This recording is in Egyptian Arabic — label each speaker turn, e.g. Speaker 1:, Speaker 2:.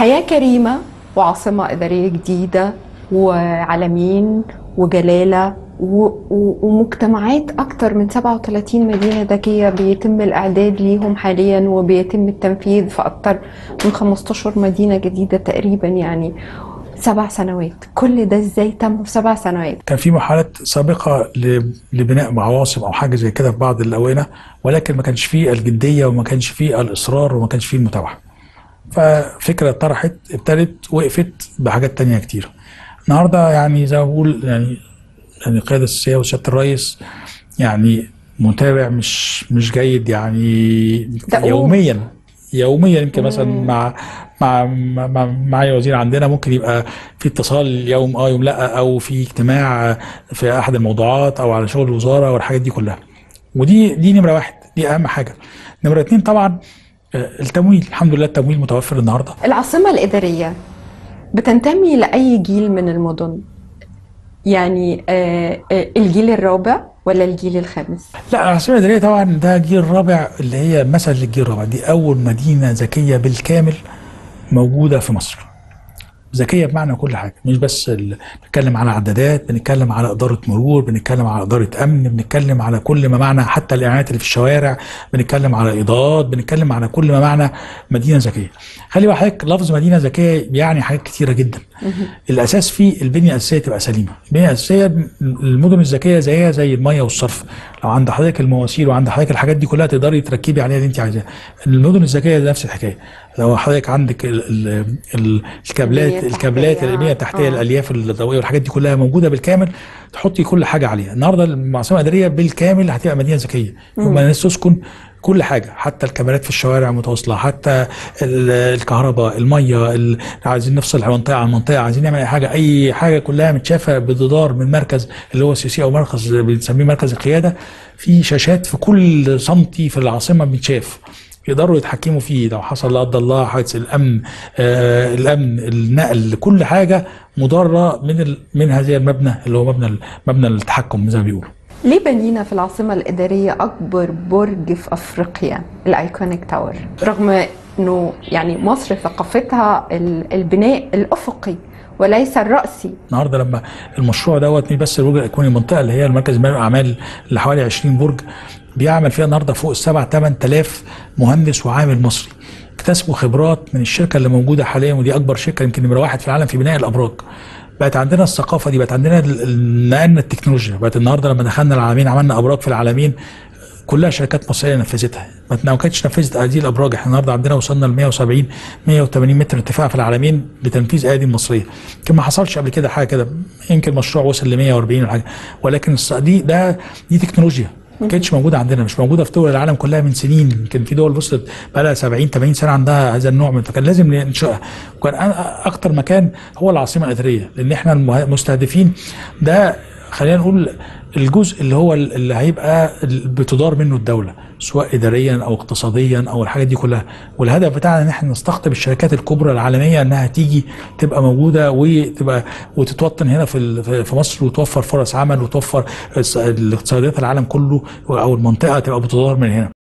Speaker 1: حياة كريمة وعاصمة إدارية جديدة وعلمين وجلالة و- و- ومجتمعات أكتر من 37 مدينة ذكية بيتم الإعداد ليهم حاليا وبيتم التنفيذ في أكتر من 15 مدينة جديدة تقريبا يعني سبع سنوات كل ده ازاي تم في سبع سنوات
Speaker 2: كان في محاولات سابقه ل- لبناء عواصم او حاجه زي كده في بعض الاونه ولكن ما كانش فيه الجديه وما كانش فيه الاصرار وما كانش فيه المتابعه. ففكره طرحت ابتدت وقفت بحاجات تانية كتير. النهارده يعني زي ما بقول يعني يعني القياده السياسيه وسياده الرئيس يعني متابع مش مش جيد يعني
Speaker 1: دؤوب.
Speaker 2: يوميا يوميا يمكن مثلا مع مع مع- مع معايا وزير عندنا ممكن يبقى في اتصال يوم اه يوم لا او في اجتماع في احد الموضوعات او على شغل الوزاره والحاجات دي كلها ودي دي نمره واحد دي اهم حاجه نمره اتنين طبعا آه، التمويل الحمد لله التمويل متوفر النهارده
Speaker 1: العاصمة الإدارية بتنتمي لأي جيل من المدن يعني آه، آه، الجيل الرابع ولا الجيل الخامس
Speaker 2: لا العاصمه الاداريه طبعا ده جيل رابع اللي هي مثل للجيل الرابع دي اول مدينه ذكيه بالكامل موجوده في مصر ذكيه بمعنى كل حاجه مش بس ال- بنتكلم على عدادات بنتكلم على اداره مرور بنتكلم على اداره امن بنتكلم على كل ما معنى حتى الاعلانات اللي في الشوارع بنتكلم على اضاءات بنتكلم على كل ما معنى مدينه ذكيه خلي بالك حضرتك لفظ مدينه ذكيه بيعني حاجات كتيره جدا الاساس فيه البنيه الاساسيه تبقى سليمه البنيه الاساسيه المدن الذكيه زيها زي الميه والصرف لو عند حضرتك المواسير وعند حضرتك الحاجات دي كلها تقدري تركبي عليها اللي انت عايزاه المدن الذكيه ده نفس الحكايه لو حضرتك عندك ال ال ال الكابلات
Speaker 1: البنية
Speaker 2: الكابلات
Speaker 1: التحتية.
Speaker 2: البنيه التحتيه
Speaker 1: آه.
Speaker 2: الالياف الضوئيه والحاجات دي كلها موجوده بالكامل تحطي كل حاجه عليها النهارده العاصمه الاداريه بالكامل هتبقى مدينه ذكيه يبقى الناس تسكن كل حاجه حتى الكاميرات في الشوارع متواصله حتى ال- الكهرباء الميه ال- عايزين نفصل منطقه عن منطقه عايزين نعمل اي حاجه اي حاجه كلها متشافه بجدار من مركز اللي هو السي سي او مركز بنسميه مركز القياده في شاشات في كل سنتي في العاصمه بيتشاف يقدروا يتحكموا فيه لو حصل لا قدر الله حادث الامن آه الامن النقل كل حاجه مضره من ال من هذه المبنى اللي هو مبنى ال- مبنى التحكم زي ما بيقولوا
Speaker 1: ليه بنينا في العاصمة الإدارية أكبر برج في أفريقيا الأيكونيك تاور رغم أنه يعني مصر ثقافتها ال- البناء الأفقي وليس الرأسي
Speaker 2: النهارده لما المشروع دوت مش بس البرج الايقوني المنطقه اللي هي المركز المالي والاعمال اللي حوالي 20 برج بيعمل فيها النهارده فوق السبع 8000 مهندس وعامل مصري اكتسبوا خبرات من الشركه اللي موجوده حاليا ودي اكبر شركه يمكن نمره واحد في العالم في بناء الابراج بقت عندنا الثقافه دي بقت عندنا ال- ال- نقلنا التكنولوجيا بقت النهارده لما دخلنا العالمين عملنا ابراج في العالمين كلها شركات مصريه نفذتها ما ما كانتش نفذت هذه الابراج احنا النهارده عندنا وصلنا ل 170 180 متر ارتفاع في العالمين بتنفيذ ايادي مصريه يمكن ما حصلش قبل كده حاجه كده يمكن مشروع وصل ل 140 ولا حاجه ولكن الص- دي ده دي تكنولوجيا ما كانتش موجوده عندنا مش موجوده في دول العالم كلها من سنين يمكن في دول وصلت بقى لها 70 80 سنه عندها هذا النوع من فكان لازم ننشئها وكان أ- اكتر مكان هو العاصمه الاداريه لان احنا المه- المستهدفين ده خلينا نقول الجزء اللي هو ال- اللي هيبقى ال- بتدار منه الدوله سواء اداريا او اقتصاديا او الحاجات دي كلها والهدف بتاعنا ان احنا نستقطب الشركات الكبرى العالميه انها تيجي تبقى موجوده وتبقى وتتوطن هنا في ال- في في مصر وتوفر فرص عمل وتوفر الس- الاقتصاديات العالم كله او المنطقه تبقى بتدار من هنا